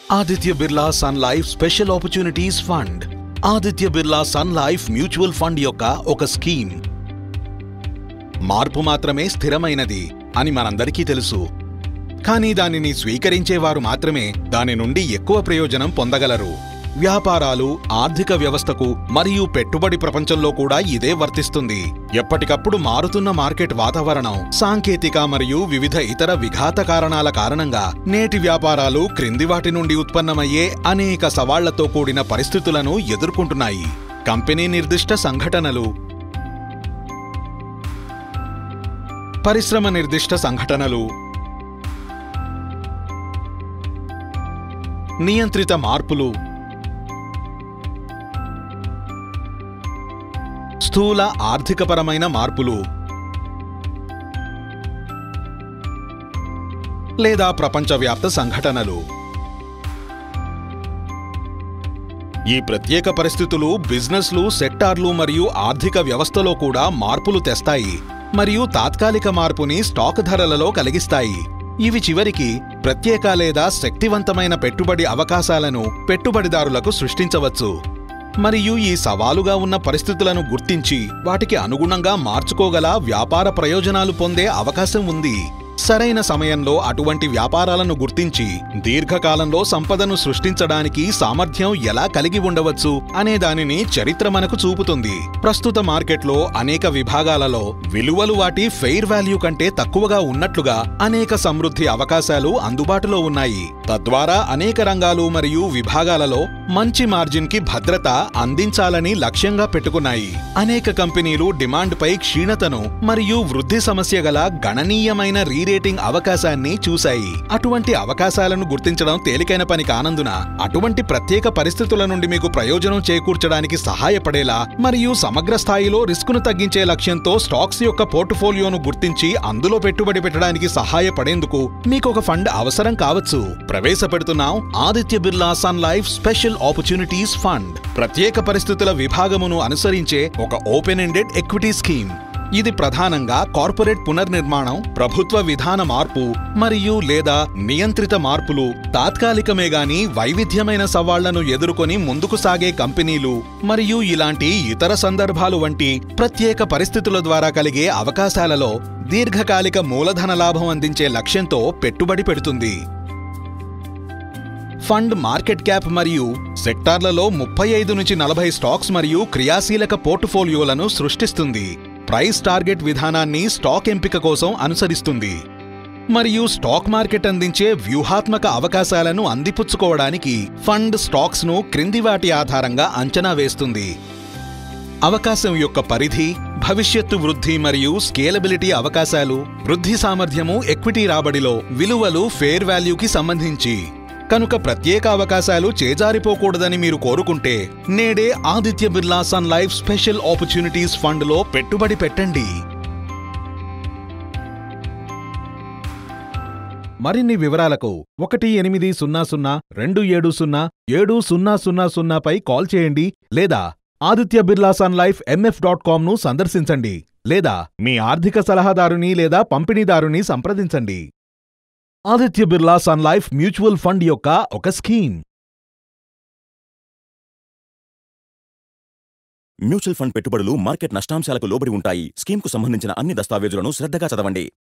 Aditya Birla Sun Life special opportunities fund Aditya Birla Sun Life mutual fund యొక్క ఒక scheme మార్పు మాత్రమే స్థిరమైనది అని మనందరికీ తెలుసు కానీ దానిని స్వీకరించేవారు మాత్రమే దాని నుండి ఎక్కువ ప్రయోజనం పొందగలరు వ్యాపారాలు ఆర్థిక వ్యవస్థకు మరియు పెట్టుబడి ప్రపంచంలో కూడా ఇదే వర్తిస్తుంది ఎప్పటికప్పుడు మారుతున్న మార్కెట్ వాతావరణం సాంకేతిక మరియు వివిధ ఇతర విఘాత కారణాల కారణంగా నేటి వ్యాపారాలు క్రింది వాటి నుండి ఉత్పన్నమయ్యే అనేక సవాళ్లతో కూడిన పరిస్థితులను ఎదుర్కొంటున్నాయి కంపెనీ నిర్దిష్ట సంఘటనలు పరిశ్రమ నిర్దిష్ట సంఘటనలు నియంత్రిత మార్పులు స్థూల ఆర్థికపరమైన మార్పులు లేదా ప్రపంచవ్యాప్త సంఘటనలు ఈ ప్రత్యేక పరిస్థితులు బిజినెస్లు సెక్టార్లు మరియు ఆర్థిక వ్యవస్థలో కూడా మార్పులు తెస్తాయి మరియు తాత్కాలిక మార్పుని స్టాక్ ధరలలో కలిగిస్తాయి ఇవి చివరికి ప్రత్యేక లేదా శక్తివంతమైన పెట్టుబడి అవకాశాలను పెట్టుబడిదారులకు సృష్టించవచ్చు మరియు ఈ సవాలుగా ఉన్న పరిస్థితులను గుర్తించి వాటికి అనుగుణంగా మార్చుకోగల వ్యాపార ప్రయోజనాలు పొందే అవకాశం ఉంది సరైన సమయంలో అటువంటి వ్యాపారాలను గుర్తించి దీర్ఘకాలంలో సంపదను సృష్టించడానికి సామర్థ్యం ఎలా కలిగి ఉండవచ్చు అనే దానిని చరిత్ర మనకు చూపుతుంది ప్రస్తుత మార్కెట్లో అనేక విభాగాలలో విలువలు వాటి ఫెయిర్ వాల్యూ కంటే తక్కువగా ఉన్నట్లుగా అనేక సమృద్ధి అవకాశాలు అందుబాటులో ఉన్నాయి తద్వారా అనేక రంగాలు మరియు విభాగాలలో మంచి మార్జిన్ కి భద్రత అందించాలని లక్ష్యంగా పెట్టుకున్నాయి అనేక కంపెనీలు డిమాండ్ పై క్షీణతను మరియు వృద్ధి సమస్య గల గణనీయమైన రీరేటింగ్ అవకాశాన్ని చూశాయి అటువంటి అవకాశాలను గుర్తించడం తేలికైన పని కానందున అటువంటి ప్రత్యేక పరిస్థితుల నుండి మీకు ప్రయోజనం చేకూర్చడానికి సహాయపడేలా మరియు సమగ్ర స్థాయిలో రిస్కును తగ్గించే లక్ష్యంతో స్టాక్స్ యొక్క పోర్టుఫోలియోను గుర్తించి అందులో పెట్టుబడి పెట్టడానికి సహాయపడేందుకు మీకు ఒక ఫండ్ అవసరం కావచ్చు ప్రవేశపెడుతున్నాం Aditya Birla Sun Life special opportunities fund ప్రత్యేక పరిస్థితుల విభాగమును అనుసరించే ఒక ఓపెన్ ఎండెడ్ ఎక్విటీ స్కీమ్ ఇది ప్రధానంగా కార్పొరేట్ పునర్నిర్మాణం ప్రభుత్వ విధాన మార్పు మరియు లేదా నియంత్రిత మార్పులు తాత్కాలికమే గాని వైవిధ్యమైన సవాళ్లను ఎదుర్కొని ముందుకు సాగే కంపెనీలు మరియు ఇలాంటి ఇతర సందర్భాలు వంటి ప్రత్యేక పరిస్థితుల ద్వారా కలిగే అవకాశాలలో దీర్ఘకాలిక మూలధన లాభం అందించే లక్ష్యంతో పెట్టుబడి పెడుతుంది ఫండ్ మార్కెట్ క్యాప్ మరియు సెక్టార్లలో ముప్పై ఐదు నుంచి నలభై స్టాక్స్ మరియు క్రియాశీలక పోర్టుఫోలియోలను సృష్టిస్తుంది ప్రైస్ టార్గెట్ విధానాన్ని స్టాక్ ఎంపిక కోసం అనుసరిస్తుంది మరియు స్టాక్ మార్కెట్ అందించే వ్యూహాత్మక అవకాశాలను అందిపుచ్చుకోవడానికి ఫండ్ స్టాక్స్ ను క్రింది వాటి ఆధారంగా అంచనా వేస్తుంది అవకాశం యొక్క పరిధి భవిష్యత్తు వృద్ధి మరియు స్కేలబిలిటీ అవకాశాలు వృద్ధి సామర్థ్యము ఎక్విటీ రాబడిలో విలువలు ఫేర్ వాల్యూకి సంబంధించి కనుక ప్రత్యేక అవకాశాలు చేజారిపోకూడదని మీరు కోరుకుంటే నేడే Aditya Birla Sun Life special opportunities ఫండ్లో పెట్టుబడి పెట్టండి మరిన్ని వివరాలకు ఒకటి ఎనిమిది సున్నా సున్నా రెండు ఏడు సున్నా ఏడు సున్నా సున్నా సున్నాపై కాల్ చేయండి లేదా Aditya Birla Sun Life MF dot కామ్ను సందర్శించండి లేదా మీ ఆర్థిక సలహాదారుని లేదా పంపిణీదారుని సంప్రదించండి Aditya Birla Sun Life mutual fund యొక్క ఒక స్కీమ్ మ్యూచువల్ ఫండ్ పెట్టుబడులు మార్కెట్ నష్టాంశాలకు లోబడి ఉంటాయి స్కీమ్కు సంబంధించిన అన్ని దస్తావేజులను శ్రద్ధగా చదవండి